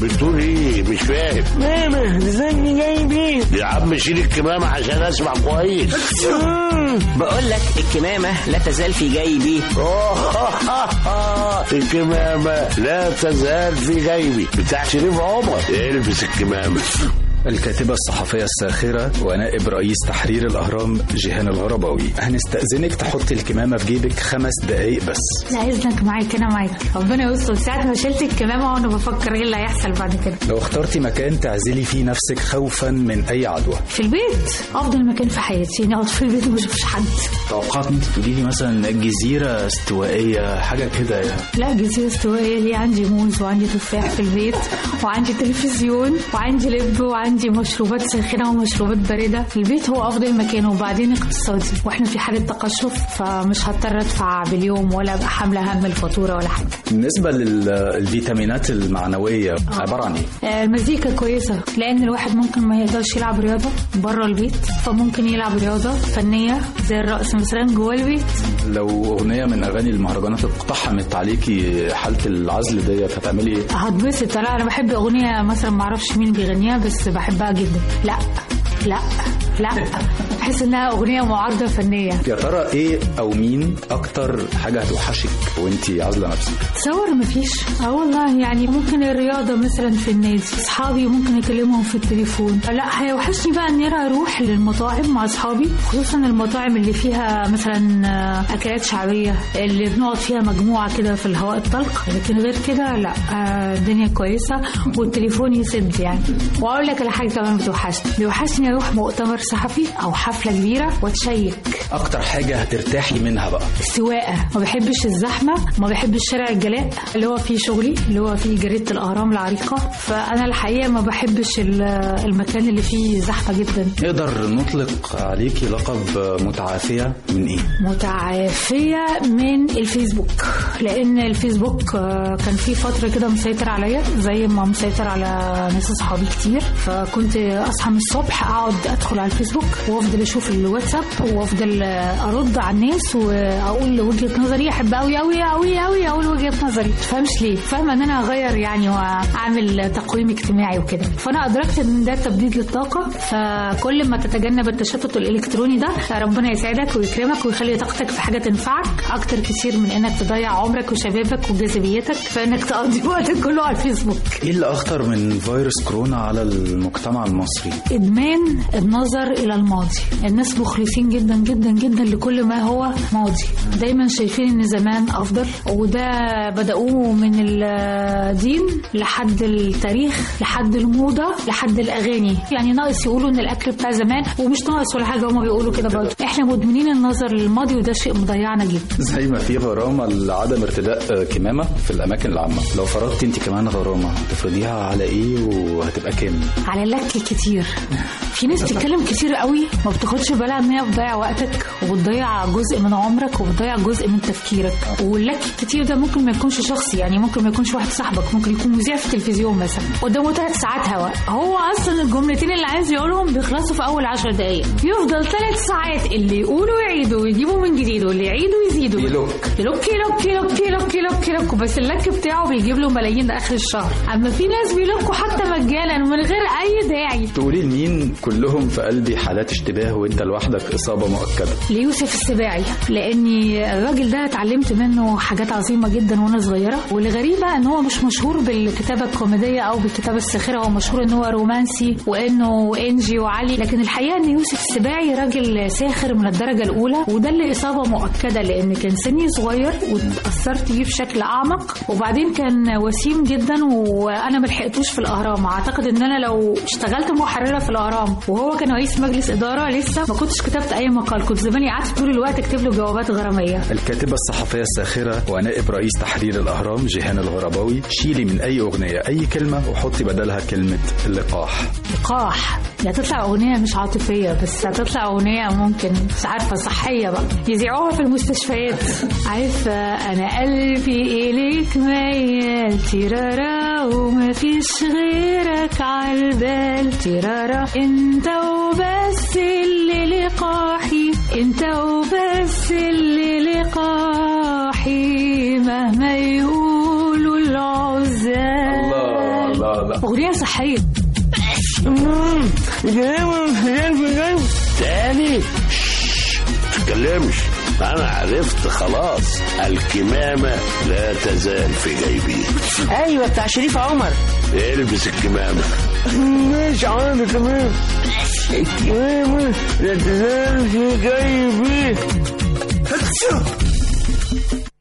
بتقول ايه مش فاهم ماما زني جاي بيه يا عم شيل الكمامة عشان اسمع كويس بقول لك الكمامة لا تزال في جيبي الكمامة لا تزال في جيبي بتاع شريف عمر البس الكمامة الكاتبة الصحفية الساخرة ونائب رئيس تحرير الأهرام جيهان الغرباوي هنستأذنك تحطي الكمامة في جيبك خمس دقايق بس لا اذنك معاك انا معاك ربنا يستر ساعة ما شلت الكمامة وانا بفكر ايه اللي هيحصل بعد كده لو اخترتي مكان تعزلي فيه نفسك خوفا من أي عدوى في البيت افضل مكان في حياتي يعني اقعد في البيت وما اشوفش حد توقعت انت تقولي لي مثلا جزيرة استوائية حاجة كده يعني لا جزيرة استوائية ليه عندي موز وعندي تفاح في البيت وعندي تلفزيون وعندي لب وعندي مشروبات ساخنة ومشروبات باردة البيت هو أفضل مكان وبعدين اقتصادي واحنا في حالة تقشف فمش هضطر أدفع باليوم ولا أبقى حاملة هم الفاتورة ولا حاجة بالنسبة للفيتامينات المعنوية عبارة عن ايه؟ آه، المزيكا كويسة لأن الواحد ممكن ما يقدرش يلعب رياضة بره البيت فممكن يلعب رياضة فنية زي الرقص مثلا جوه البيت لو أغنية من أغاني المهرجانات اقتحمت عليكي حالة العزل ديت هتعملي ايه؟ هتبسط لا أنا بحب أغنية مثلا معرفش مين بيغنيها بس بحبها جدا لا لا لا بحس انها اغنيه معارضه فنيه يا ترى ايه او مين اكتر حاجة هتوحشك وانت عازلة نفسك؟ تصور مفيش اه والله يعني ممكن الرياضه مثلا في النادي اصحابي ممكن اكلمهم في التليفون لا هيوحشني بقى ان انا اروح للمطاعم مع اصحابي خصوصا المطاعم اللي فيها مثلا آه، اكلات شعبيه اللي بنقعد فيها مجموعه كده في الهواء الطلق لكن غير كده لا آه، الدنيا كويسه والتليفون يسد يعني واقول لك على حاجه كمان بتوحشني بيوحشني اروح مؤتمر صحفي او حفله كبيره واتشيك اكتر حاجة هترتاحي منها بقى السواقه ما بحبش الزحمه ما بحبش شارع الجلاء اللي هو فيه شغلي اللي هو فيه جريده الاهرام العريقه فانا الحقيقه ما بحبش ال- المكان اللي فيه زحمه جدا نقدر نطلق عليكي لقب متعافية من ايه؟ متعافيه من الفيسبوك لان الفيسبوك آه، كان في فتره كده مسيطر عليا زي ما مسيطر على ناس اصحابي كتير فكنت اصحى من الصبح اقعد ادخل على الفيسبوك وافضل اشوف الواتساب وافضل آه، ارد على الناس واقول وجهه نظري احب قوي قوي قوي قوي اقول وجهه نظري تفهمش ليه فاهمه ان انا اغير يعني واعمل تقويم اجتماعي وكده فانا ادركت ان ده تبديد للطاقه فكل ما تتجنب التشتت الالكتروني ده ربنا يسعدك ويكرمك ويخلي طاقتك في حاجه تنفعك اكتر كتير من انك تضيع عمرك وشبابك وجاذبيتك في انك تقضي وقتك كله على الفيسبوك ايه اللي اخطر من فيروس كورونا على المجتمع المصري؟ ادمان النظر الى الماضي الناس مخلصين جدا جدا جدا لكل ما هو ماضي دايما شايفين ان زمان افضل وده بداوه من الدين لحد التاريخ لحد الموضه لحد الاغاني يعني ناقص يقولوا ان الاكل بتاع زمان ومش ناقص ولا حاجه هما بيقولوا كده برضه احنا مدمنين النظر للماضي وده شيء مضيعنا جدا زي ما في غرامة لعدم ارتداء كمامة في الأماكن العامة لو فرضتي أنت كمان غرامة هتفرضيها على إيه وهتبقى كام؟ على اللك كتير في ناس بتتكلم كتير قوي ما بتاخدش بالها ان هي بتضيع وقتك وبتضيع جزء من عمرك وبتضيع جزء من تفكيرك واللك كتير ده ممكن ما يكونش شخصي يعني ممكن ما يكونش واحد صاحبك ممكن يكون مذيع في التلفزيون مثلا قدامه ثلاث ساعات هواء هو اصلا الجملتين اللي عايز يقولهم بيخلصوا في اول عشر دقايق يفضل ثلاث ساعات اللي يقولوا يعيدوا ويجيبوا من جديد واللي يعيدوا يزيدوا يلوك. يلوك يلوك يلوك يلوك يلوك يلوك بس اللك بتاعه بيجيب له ملايين اخر الشهر اما في ناس بيلوكوا حتى مجانا من غير اي داعي تقولي لمين كلهم في قلبي حالات اشتباه وأنت لوحدك إصابة مؤكدة ليوسف السباعي لاني الراجل ده اتعلمت منه حاجات عظيمه جدا وانا صغيره والغريبه ان هو مش مشهور بالكتابه الكوميديه او بالكتابه الساخره هو مشهور ان هو رومانسي وانه انجي وعلي لكن الحقيقه ان يوسف السباعي راجل ساخر من الدرجه الاولى وده اللي اصابه مؤكده لان كان سني صغير واتاثرت بيه بشكل اعمق وبعدين كان وسيم جدا وانا ما لحقتوش في الاهرام اعتقد ان انا لو اشتغلت محرره في الاهرام وهو كان رئيس مجلس اداره لسه ما كنتش كتبت اي مقال كنت زماني قعدت طول الوقت اكتب له جوابات غراميه الكاتبة الصحفية الساخرة ونائب رئيس تحرير الأهرام جيهان الغرباوي شيلي من أي أغنية أي كلمة وحطي بدلها كلمة لقاح لقاح يا تطلع اغنيه مش عاطفيه بس هتطلع اغنيه ممكن مش عارفه صحيه بقى يذيعوها في المستشفيات عارفه انا قلبي اليك ميال تيرارا وما فيش غيرك عالبال تيرارا انت وبس اللي لقاحي انت وبس اللي لقاحي مهما يقولوا العزال الله الله اغنيه صحيه الكمامة تزال في جيبي تاني شش، تتكلمش انا عرفت خلاص الكمامة لا تزال في جيبي ايوه بتاع شريف عمر البس الكمامة مش عارف تمام الكمامة لا تزال في جيبي